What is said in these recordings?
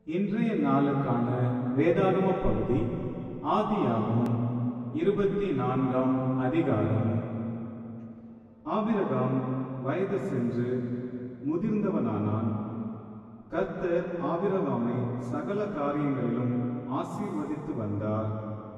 இன்றைய நாளுக்கான வேதாகம பகுதி ஆதியாகமம் இருபத்தி நான்காம் அதிகாரம் ஆபிரகாம் வயது சென்று முதிர்ந்தவனானான் கர்த்தர் ஆபிரகாமை சகல காரியங்களிலும் ஆசீர்வதித்து வந்தார்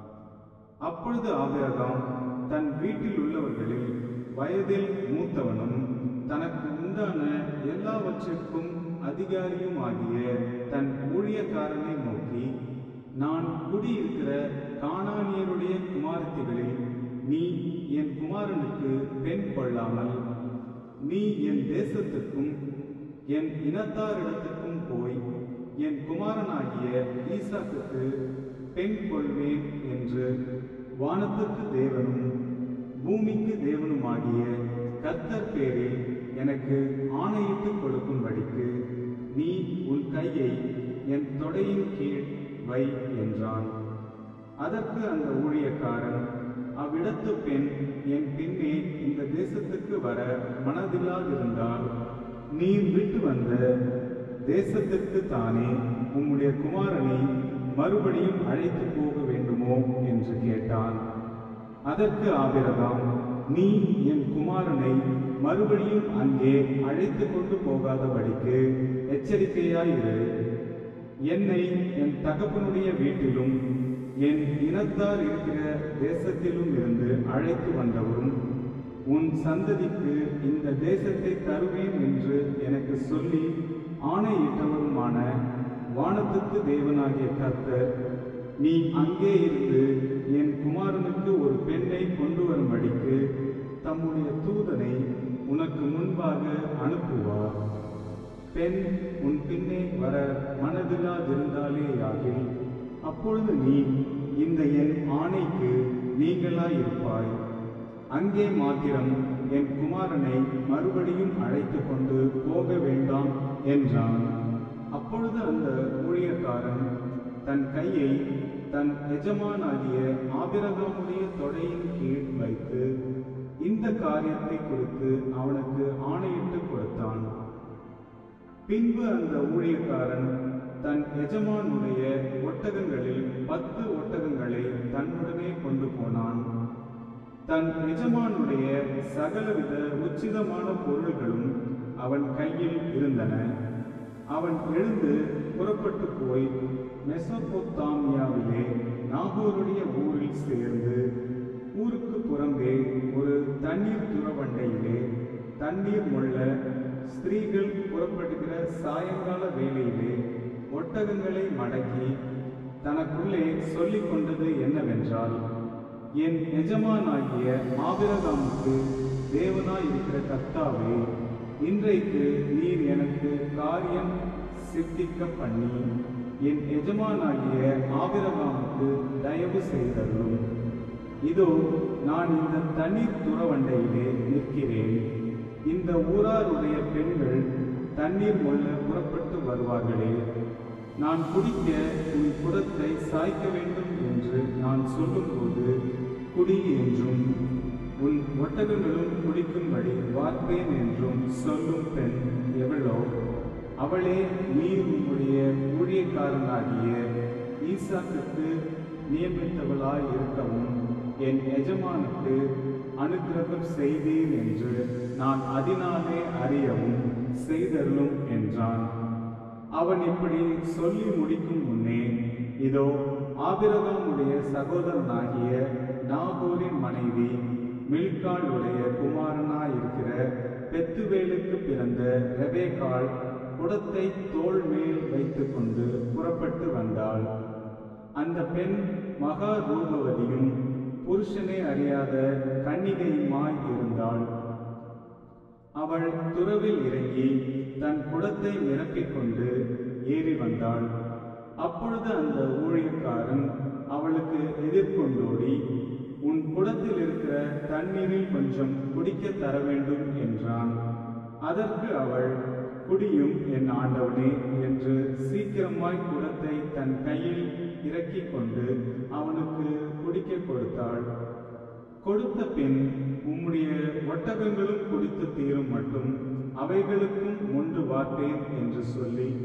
அப்பொழுது ஆபிரகாம் தன் வீட்டில் உள்ளவர்களில் வயதில் மூத்தவனும் தனக்கு உண்டான எல்லாவற்றிற்கும் அதிகாரியுமாகிய தன் ஊழியக்காரனை நோக்கி நான் குடியிருக்கிற கானானியருடைய குமாரத்திகளில் நீ என் குமாரனுக்கு பெண் கொள்ளாமல் நீ என் தேசத்துக்கும் என் இனத்தாரிடத்துக்கும் போய் என் குமாரனாகிய ஈசாக்குக்கு பெண் கொள்வேன் என்று வானத்துக்கு தேவனும் பூமிக்கு தேவனுமாகிய கர்த்தர் பேரில் எனக்கு ஆணையிட்டு கொடுக்கும்படிக்கு நீ உன் கையை என் தொடையின் கீழ் வை என்றான் அதற்கு அந்த ஊழியக்காரன் அவ்விடத்து பெண் என் பின்னே இந்த தேசத்துக்கு வர மனதில்லாதிருந்தால் நீர் விட்டு வந்த தேசத்திற்கு தானே உம்முடைய குமாரனை மறுபடியும் அழைத்து போக வேண்டுமோ என்று கேட்டான் அதற்கு ஆபிரகாம் நீ என் குமாரனை மறுபடியும் அங்கே அழைத்து கொண்டு போகாதபடிக்கு எச்சரிக்கையாயிரு என்னை என் தகப்பனுடைய வீட்டிலும் என் இனத்தார் இருக்கிற தேசத்திலும் இருந்து அழைத்து வந்தவரும் உன் சந்ததிக்கு இந்த தேசத்தை தருவேன் என்று எனக்கு சொல்லி ஆணையிட்டவருமான வானத்துக்கு தேவனாகிய கர்த்தர் நீ அங்கே இருந்து என் குமாரனுக்கு ஒரு பெண்ணை கொண்டு வரும்படிக்கு தம்முடைய தூதனை உனக்கு முன்பாக அனுப்புவார் பெண் உன் பின்னே வர மனதில்லாதிருந்தாலேயாகில் அப்பொழுது நீ இந்த என் ஆணைக்கு நீங்களாயிருப்பாய் அங்கே மாத்திரம் என் குமாரனை மறுபடியும் அழைத்து கொண்டு போக வேண்டாம் என்றான் அப்பொழுது அந்த ஊழியக்காரன் தன் கையை தன் எஜமானாகிய ஆபிரகாமுடைய தொடையின் கீழ் வைத்து இந்த காரியத்தை குறித்து அவனுக்கு ஆணையிட்டு கொடுத்தான் பின்பு அந்த ஊழியக்காரன் தன் எஜமானுடைய ஒட்டகங்களில் பத்து ஒட்டகங்களை தன்னுடனே கொண்டு போனான் தன் எஜமானுடைய சகலவித உச்சிதமான பொருள்களும் அவன் கையில் இருந்தன அவன் எழுந்து புறப்பட்டு போய் மெசொப்பொத்தாமியாவிலே நாகூருடைய ஊரில் சேர்ந்து ஊருக்கு புறம்பே ஒரு தண்ணீர் துறவண்டையிலே தண்ணீர் முள்ள ஸ்திரீகள் புறப்படுகிற சாயங்கால வேளையிலே ஒட்டகங்களை மடக்கி தனக்குள்ளே சொல்லிக் கொண்டது என்னவென்றால் என் எஜமானாகிய ஆபிரகாமுக்கு தேவனாய் இருக்கிற கர்த்தாவே இன்றைக்கு நீர் எனக்கு காரியம் சித்திக்க பண்ணி என் எஜமானாகிய ஆபிரகாமுக்கு தயவு செய்தருளும் இதோ நான் இந்த தண்ணீர் துறவண்டையிலே நிற்கிறேன் இந்த ஊராருடைய பெண்கள் தண்ணீர் மொள்ள புறப்பட்டு வருவார்களே நான் குடிக்க உன் குடத்தை சாய்க்க வேண்டும் என்று நான் சொல்லும்போது குடி என்றும் உன் ஒட்டகங்களும் குடிக்கும்படி வார்ப்பேன் என்றும் சொல்லும் பெண் எவளோ அவளே நீ உன்னுடைய ஊழியக்காரனாகிய ஈசாக்குக்கு நியமித்தவளாய் இருக்கவும் என் எஜமானுக்கு அனுக்கிரகம் செய்தீர் என்று நான் அதனாலே அறியவும் செய்தருளும் என்றான் அவன் இப்படி சொல்லி முடிக்கும் முன்னே இதோ ஆபிரகாமுடைய சகோதரனாகிய நாகூரின் மனைவி மில்காளுடைய குமாரனாயிருக்கிற பெத்துவேலுக்கு பிறந்த ரெபேக்காள் குடத்தை தோள் மேல் வைத்துக்கொண்டு புறப்பட்டு வந்தாள் அந்த பெண் மகா ரூபவதியும் புருஷனை அறியாத கன்னிகையுமாய் இருந்தாள் அவள் துறவில் இறங்கி தன் குடத்தை நிரப்பிக் கொண்டு ஏறி வந்தாள் அப்பொழுது அந்த ஊழியக்காரன் அவளுக்கு எதிர்கொண்டோடி உன் குடத்தில் இருக்கிற தண்ணீரில் கொஞ்சம் குடிக்க தர வேண்டும் என்றான் அதற்கு அவள் குடியும் என் ஆண்டவனே என்று சீக்கிரமாய் குடத்தை தன் கையில் இறக்கிக் கொண்டு அவனுக்கு குடிக்க கொடுத்தாள் கொடுத்த பின் உம்முடைய ஒட்டகங்களும் குடித்து தீரும் மட்டும் அவைகளுக்கும் முண்டு வார்ப்பேன் என்று சொல்லி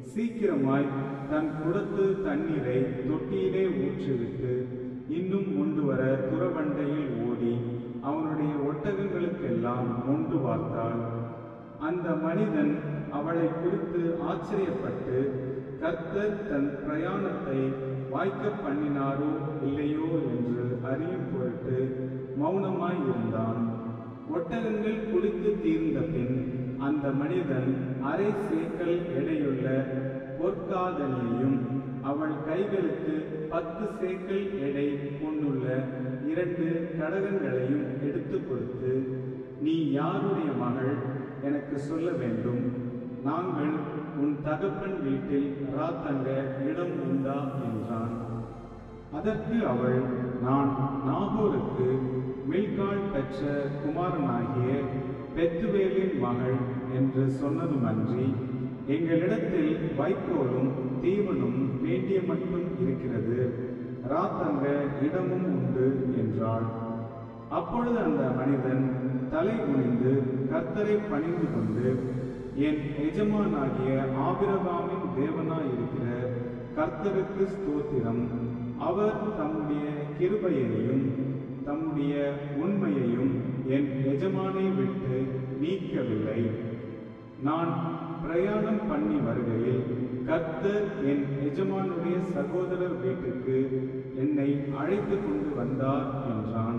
சீக்கிரமாய் தன் குடத்து தண்ணீரை தொட்டியிலே ஊற்றிவிட்டு இன்னும் முண்டு வர துறவண்டையில் ஓடி அவனுடைய ஒட்டகங்களுக்கெல்லாம் மொண்டு பார்த்தாள் அந்த மனிதன் அவளை குறித்து ஆச்சரியப்பட்டு கர்த்தர் தன் பிரயாணத்தை வாய்க்க பண்ணினாரோ இல்லையோ என்று அறியும் பொருட்டு மௌனமாய் இருந்தான் ஒட்டகங்கள் குளித்து தீர்ந்த பின் அந்த மனிதன் அரை சேக்கல் எடையுள்ள பொற்காதலியையும் அவள் கைகளுக்கு பத்து சேக்கல் எடை கொண்டுள்ள இரண்டு கடகங்களையும் எடுத்து கொடுத்து நீ யாருடைய மகள் எனக்கு சொல்ல வேண்டும் நாங்கள் உன் தகப்பன் வீட்டில் ராத்தங்க இடம் உண்டா என்றான் அதற்கு அவள் நான் நாகூருக்கு மில்கால் பெற்ற குமாரனாகிய பெத்துவேலின் மகள் என்று சொன்னதுமன்றி எங்களிடத்தில் வைக்கோலும் தீவனும் வேண்டிய மட்டும் இருக்கிறது ராத்தங்க இடமும் உண்டு என்றாள் அப்பொழுது அந்த மனிதன் தலை குனிந்து கர்த்தரை பணிந்து கொண்டு என் எஜமானாகிய ஆபிரகாமின் தேவனாயிருக்கிற கர்த்தருக்கு ஸ்தோத்திரம் அவர் தம்முடைய கிருபையையும் தம்முடைய உண்மையையும் என் எஜமானை விட்டு நீக்கவில்லை நான் பிரயாணம் பண்ணி வருகையில் கர்த்தர் என் எஜமானுடைய சகோதரர் வீட்டுக்கு என்னை அழைத்து கொண்டு வந்தார் என்றான்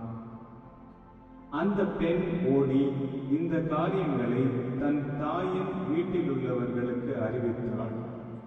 அந்த பெண் ஓடி இந்த காரியங்களை தன் தாயின் வீட்டிலுள்ளவர்களுக்கு அறிவித்தாள்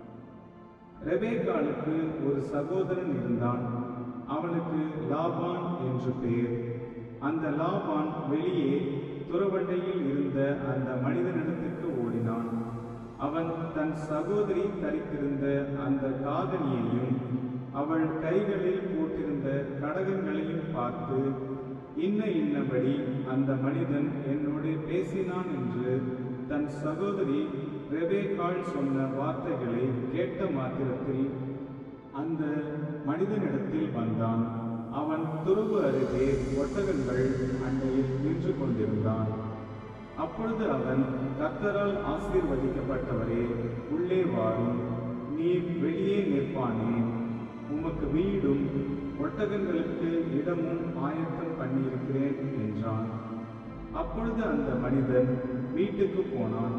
ரெபேக்காளுக்கு ஒரு சகோதரன் இருந்தான் அவனுக்கு லாபான் என்று பெயர் அந்த லாபான் வெளியே துறவண்டையில் இருந்த அந்த மனிதனிடத்துக்கு ஓடினான் அவன் தன் சகோதரி தரித்திருந்த அந்த காதலியையும் அவள் கைகளில் போட்டிருந்த கடகங்களையும் பார்த்து இன்ன இன்னபடி அந்த மனிதன் என்னோடு பேசினான் என்று தன் சகோதரி ரெபேக்காள் சொன்ன வார்த்தைகளை கேட்ட மாத்திரத்தில் அந்த மனிதனிடத்தில் வந்தான் அவன் துருவு அருகே ஒட்டகங்கள் அண்டையில் நின்று கொண்டிருந்தான் அப்பொழுது அவன் கர்த்தரால் ஆசீர்வதிக்கப்பட்டவரே உள்ளே வாரும் நீர் வெளியே நிற்பானே உமக்கு வீடும் ஒட்டகங்களுக்கு இடமும் ஆயத்தம் பண்ணியிருக்கிறேன் என்றான் அப்பொழுது அந்த மனிதன் வீட்டுக்கு போனான்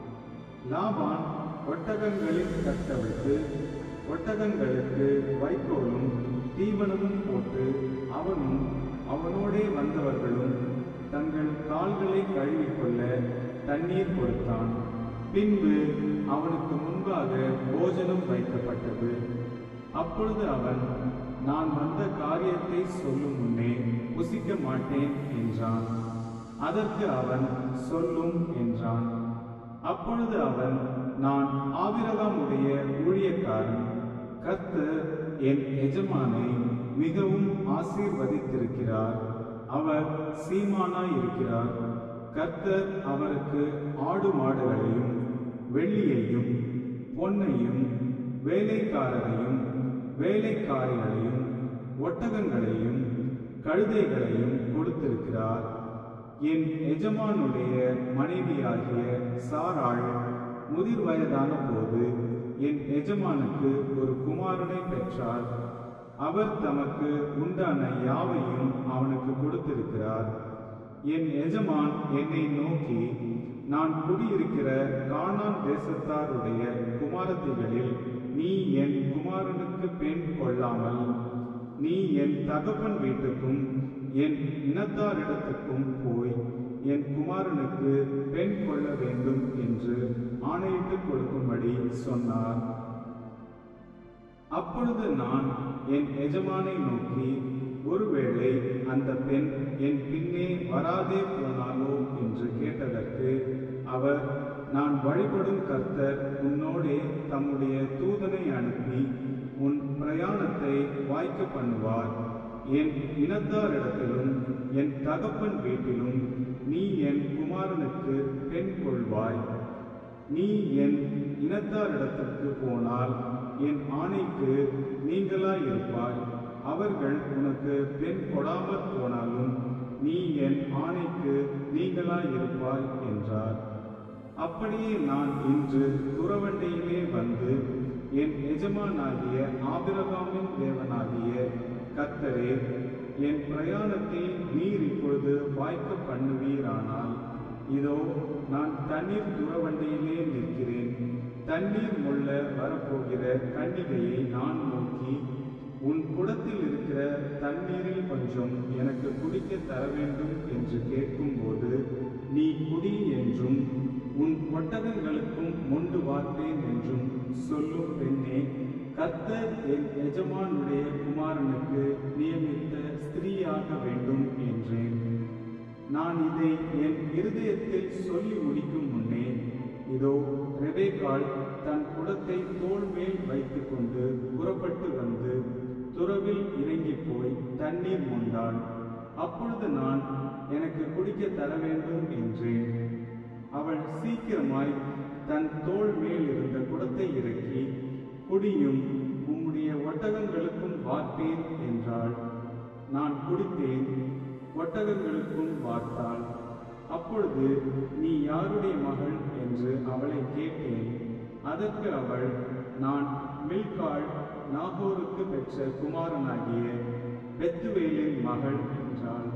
லாபான் ஒட்டகங்களின் கட்டவிழ்த்து ஒட்டகங்களுக்கு வைக்கோலும் தீவனமும் போட்டு அவனும் அவனோடே வந்தவர்களும் தங்கள் கால்களை கழுவிக்கொள்ள தண்ணீர் கொடுத்தான் பின்பு அவனுக்கு முன்பாக போஜனம் வைக்கப்பட்டது அப்பொழுது அவன் நான் வந்த காரியத்தை சொல்லும் முன்னே புசிக்க மாட்டேன் என்றான் அதற்கு அவன் சொல்லும் என்றான் அப்பொழுது அவன் நான் ஆபிரகாமுடைய ஊழியக்காரன் கர்த்தர் என் எஜமானை மிகவும் ஆசீர்வதித்திருக்கிறார் அவர் சீமானாய் இருக்கிறார் கர்த்தர் அவருக்கு ஆடு மாடுகளையும் வெள்ளியையும் பொன்னையும் வேலைக்காரரையும் வேலைக்காரிகளையும் ஒட்டகங்களையும் கழுதைகளையும் கொடுத்திருக்கிறார் என் எஜமானுடைய மனைவியாகிய சாராள் முதிர் வயதான போது என் எஜமானுக்கு ஒரு குமாரனை பெற்றார் அவர் தமக்கு உண்டான யாவையும் அவனுக்கு கொடுத்திருக்கிறார் என் எஜமான் என்னை நோக்கி நான் குடியிருக்கிற கானான் தேசத்தாருடைய குமாரத்திகளில் நீ என் குமாரனுக்கு பெண் கொள்ளாமல் நீ என் தகப்பன் வீட்டுக்கும் என் இனத்தாரிடத்துக்கும் போய் என் குமாரனுக்கு பெண் கொள்ள வேண்டும் என்று ஆணையிட்டு கொடுக்கும்படி சொன்னார் அப்பொழுது நான் என் எஜமானை நோக்கி ஒருவேளை அந்த பெண் என் பின்னே வராதே போனாலோ என்று கேட்டதற்கு அவர் நான் வழிபடும் கர்த்தர் உன்னோடே தம்முடைய தூதனை அனுப்பி உன் பிரயாணத்தை வாய்க்க பண்ணுவார் என் இனத்தாரிடத்திலும் என் தகப்பன் வீட்டிலும் நீ என் குமாரனுக்கு பெண் கொள்வாய் நீ என் இனத்தாரிடத்திற்கு போனால் என் ஆணைக்கு நீங்களாய் இருப்பாய் அவர்கள் உனக்கு பெண் கொடாமற் போனாலும் நீ என் ஆணைக்கு நீங்களாய் இருப்பாய் என்றார் அப்படியே நான் இன்று துறவண்டையிலே வந்து என் எஜமானாகிய ஆபிரகாமின் தேவனாகிய கர்த்தரே என் பிரயாணத்தை நீர் இப்பொழுது வாய்க்க பண்ணுவீரானால் இதோ நான் தண்ணீர் துறவண்டையிலே நிற்கிறேன் தண்ணீர் முள்ள வரப்போகிற கன்னிகையை நான் நோக்கி உன் குடத்தில் இருக்கிற தண்ணீரில் கொஞ்சம் எனக்கு குடிக்க தர வேண்டும் என்று கேட்கும்போது நீ குடி என்றும் உன் ஒட்டகங்களுக்கும் மொண்டு வார்த்தேன் என்றும் சொல்லும் பெண்ணே கர்த்தர் என் எஜமானுடைய குமாரனுக்கு நியமித்த ஸ்திரீயாக வேண்டும் என்றேன் நான் இதை என் இருதயத்தில் சொல்லி முடிக்கும் முன்னே இதோ ரெபேக்காள் தன் குடத்தை தோள் மேல் வைத்துக்கொண்டு புறப்பட்டு வந்து துறவில் இறங்கி போய் தண்ணீர் மொண்டாள் அப்பொழுது நான் எனக்கு குடிக்க தர வேண்டும் என்றேன் அவள் சீக்கிரமாய் தன் தோள் மேல் இருந்த குடத்தை இறக்கி குடியும் உம்முடைய ஒட்டகங்களுக்கும் வார்ப்பேன் என்றாள் நான் குடித்தேன் ஒட்டகங்களுக்கும் வார்த்தாள் அப்பொழுது நீ யாருடைய மகள் என்று அவளை கேட்டேன் அதற்கு அவள் நான் மில்காள் நாகோருக்கு பெற்ற குமாரனாகிய பெத்துவேலின் மகள் என்றாள்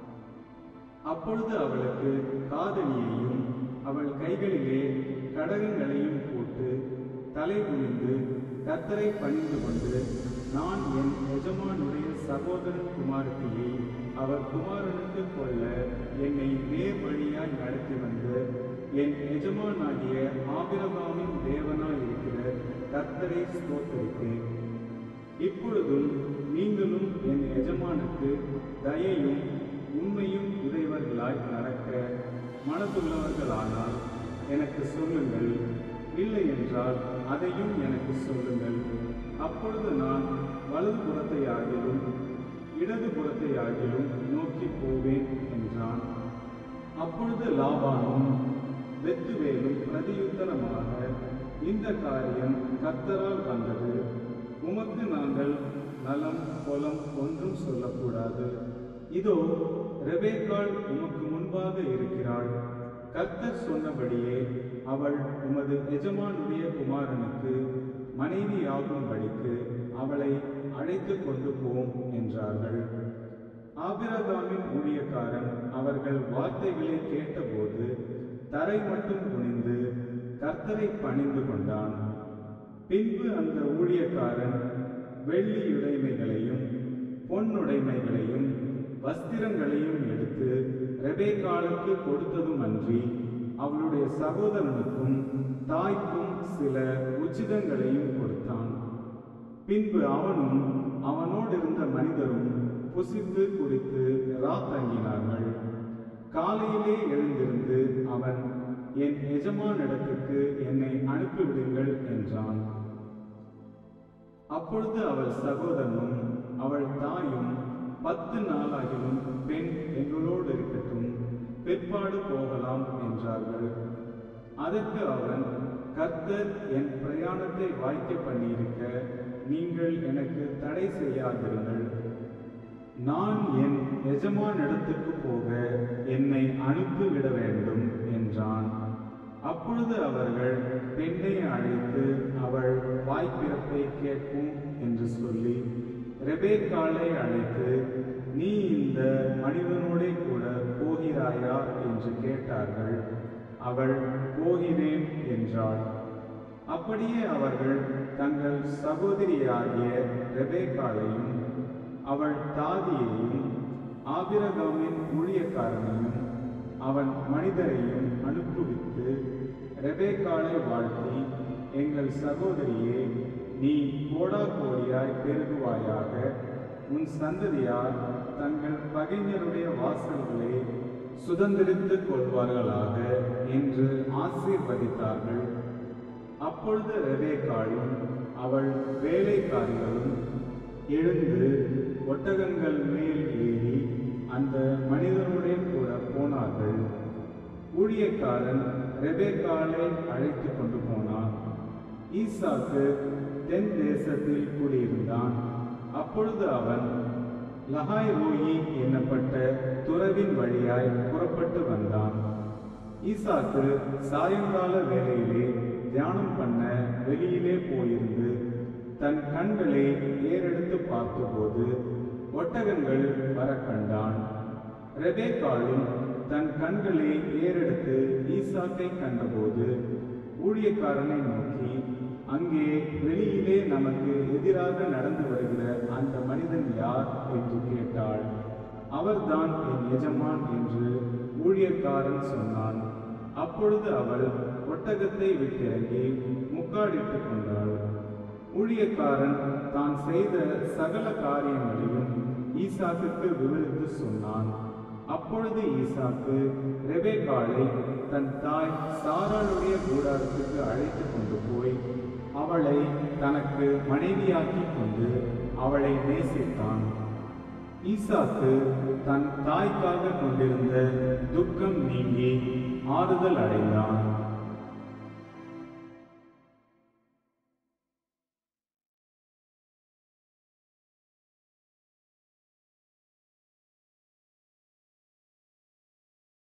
அப்பொழுது அவளுக்கு காதணியையும் அவள் கைகளிலே கடகங்களையும் போட்டு தலை குனிந்து கர்த்தரை பணிந்து கொண்டு நான் என் எஜமானுடைய சகோதரன் குமாரத்தியை அவர் குமாரனுக்கு கொள்ள என்னை நேர் வழியாய் நடத்தி வந்து என் எஜமானாகிய ஆபிரகாமின் தேவனாய் இருக்கிற கர்த்தரை ஸ்தோத்தரித்தேன் இப்பொழுதும் நீங்களும் என் எஜமானுக்கு தயையும் உண்மையும் உடையவர்களாய் நடக்க மனதுள்ளவர்களானால் எனக்கு சொல்லுங்கள் இல்லை என்றால் அதையும் எனக்கு சொல்லுங்கள் அப்பொழுது நான் வலது புறத்தை ஆகிலும் இடது புறத்தை ஆகிலும் நோக்கி போவேன் என்றான் அப்பொழுது லாபானும் வெத்துவேலும் பிரதியுத்தரமாக இந்த காரியம் கர்த்தரால் வந்தது உமக்கு நாங்கள் நலம் பொலம் ஒன்றும் சொல்லக்கூடாது இதோ ரெபேக்காள் உமக்கு முன்பாக இருக்கிறாள் கர்த்தர் சொன்னபடியே அவள் உமது எஜமானுடைய குமாரனுக்கு மனைவியாகும்படிக்கு அவளை அழைத்து கொண்டு போம் என்றார்கள் ஆபிரகாமின் ஊழியக்காரன் அவர்கள் வார்த்தைகளை கேட்டபோது தரை மட்டும் குனிந்து கர்த்தரை பணிந்து கொண்டான் பின்பு அந்த ஊழியக்காரன் வெள்ளியுடைமைகளையும் பொன்னுடைமைகளையும் வஸ்திரங்களையும் எடுத்து ரெபேக்காளுக்கு கொடுத்ததும் அன்றி அவளுடைய சகோதரனுக்கும் தாய்க்கும் சில உச்சிதங்களையும் கொடுத்தான் பின்பு அவனும் அவனோடு இருந்த மனிதரும் புசித்து குடித்து ராத்தங்கினார்கள் காலையிலே எழுந்திருந்து அவன் என் எஜமானிடத்துக்கு என்னை அனுப்பிவிடுங்கள் என்றான் அப்பொழுது அவள் சகோதரனும் அவள் தாயும் பத்து நாளாகிலும் பெண் எங்களோடு இருக்கட்டும் பிற்பாடு போகலாம் என்றார்கள் அதற்கு அவன் கர்த்தர் என் பிரயாணத்தை வாய்க்க பண்ணியிருக்க நீங்கள் எனக்கு தடை செய்யாதிருங்கள் நான் என் எஜமானிடத்துக்கு போக என்னை அனுப்பிவிட வேண்டும் என்றான் அப்பொழுது அவர்கள் பெண்ணை அழைத்து அவள் வாய்ப்பிறப்பை கேட்கும் என்று சொல்லி ரெபேக்காளை அழைத்து நீ இந்த மனிதனோடே கூட போகிறாயா என்று கேட்டார்கள் அவள் போகிறேன் என்றாள் அப்படியே அவர்கள் தங்கள் சகோதரியாகிய ரெபேக்காளையும் அவள் தாதியையும் ஆபிரகாமின் ஊழியக்காரனையும் அவன் மனிதரையும் அனுப்புவித்து ரெபேக்காளை வாழ்த்தி எங்கள் சகோதரியே நீ கோடா கோடியாய் பெருகுவாயாக உன் சந்ததியார் தங்கள் பகைஞருடைய வாசல்களை சுதந்திரித்துக் கொள்வார்களாக என்று ஆசீர்வதித்தார்கள் அப்பொழுது ரெபேக்காளும் அவள் வேலைக்காரிகளும் எழுந்து ஒட்டகங்கள் மேல் ஏறி அந்த மனிதனுடைய கூட போனார்கள் ஊழியக்காரன் ரெபேக்காலை அழைத்து கொண்டு போனான் ஈசாக்கு தென் தேசத்தில் கூடியிருந்தான் அப்பொழுது அவன் லஹாய் ரோயி என்னப்பட்ட துறவின் வழியாய் புறப்பட்டு வந்தான் ஈசாக்கு சாயங்கால வேளையிலே தியானம் பண்ண வெளியிலே போயிருந்து தன் கண்களை ஏறெடுத்து பார்த்தபோது ஒட்டகங்கள் வர கண்டான் ரெபேக்காளும் தன் கண்களை ஏறெடுத்து ஈசாக்கை கண்டபோது ஊழியக்காரனை நோக்கி அங்கே வெளியிலே நமக்கு எதிராக நடந்து வருகிற அந்த மனிதன் யார் என்று கேட்டாள் அவர்தான் என் எஜமான் என்று ஊழியக்காரன் சொன்னான் அப்பொழுது அவள் ஒட்டகத்தை விட்டிறங்கி முக்காடிட்டு கொண்டாள் ஊழியக்காரன் தான் செய்த சகல காரியங்களையும் ஈசாக்குக்கு விவரித்து சொன்னான் அப்பொழுது ஈசாக்கு ரெபேக்காளை தன் தாய் சாராளுடைய கூடாரத்துக்கு அழைத்து கொண்டு போய் அவளை தனக்கு மனைவியாக்கி கொண்டு அவளை நேசித்தான் ஈசாக்கு தன் தாய்க்காக கொண்டிருந்த துக்கம் நீங்கி ஆறுதல் அடைந்தான்